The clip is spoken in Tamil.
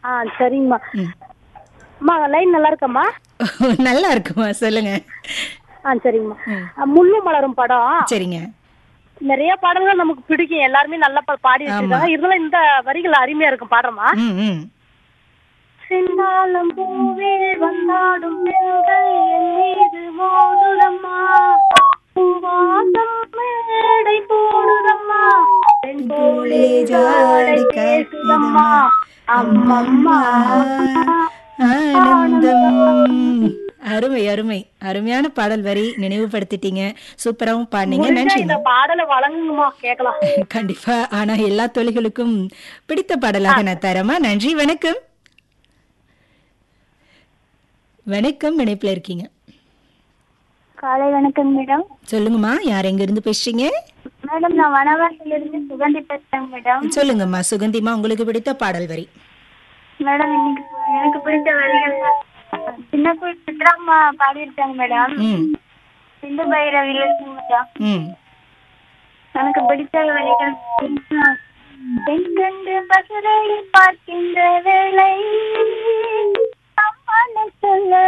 ஆ சரிங்கம்மா ம். அம்மா லைன் நல்லா இருக்கம்மா நல்லா இருக்குமா சொல்லுங்க ஆ சரிங்கம்மா ம். ஆ, முள்ளும் மலரும் படம் சரிங்க நிறைய பாடல்கள் நமக்கு பிடிக்கும் எல்லாருமே நல்லா பா- பாடி வச்சிருக்காங்க இருந்தாலும் இந்த வரிகள் அருமையா இருக்கும் பாடுறமா ம் ம் செந்தாளம் பூவே வந்தாடும் பெண்கள் என் மீது மோதுதம்மா பூவாசம் மேடை போடுதம்மா பெண் போலே ஜாடை பேசுதம்மா அம்மம்மா ஆனந்தம் அருமை அருமை அருமையான பாடல் வரி நினைவுபடுத்திட்டீங்க சூப்பராவும் பாடினீங்க முடிஞ்சா நன்றி இந்த பாடலை வழங்குங்கம்மா கேக்கலாம் கண்டிப்பா ஆனா எல்லா தொழில்களுக்கும் பிடித்த பாடலாக நான் தரமா நன்றி வணக்கம் வணக்கம் இணைப்புல இருக்கீங்க காலை வணக்கம் மேடம் சொல்லுங்கம்மா யார் எங்க இருந்து பேசுறீங்க மேடம் நான் வனவாசில இருந்து சுகந்தி பேசுறேன் மேடம் சொல்லுங்கம்மா சுகந்திமா உங்களுக்கு பிடித்த பாடல் வரி மேடம் இன்னைக்கு எனக்கு பிடிச்ச வரிகள் சின்ன குழு சித்ராம்மா பாடியிருக்காங்க மேடம் ம் சிந்து பைரவி மேடம் ம் எனக்கு பிடிச்ச வரிகள் பெண் கண்டு பசுரை பார்க்கின்ற வேளை அம்மானை சொல்ல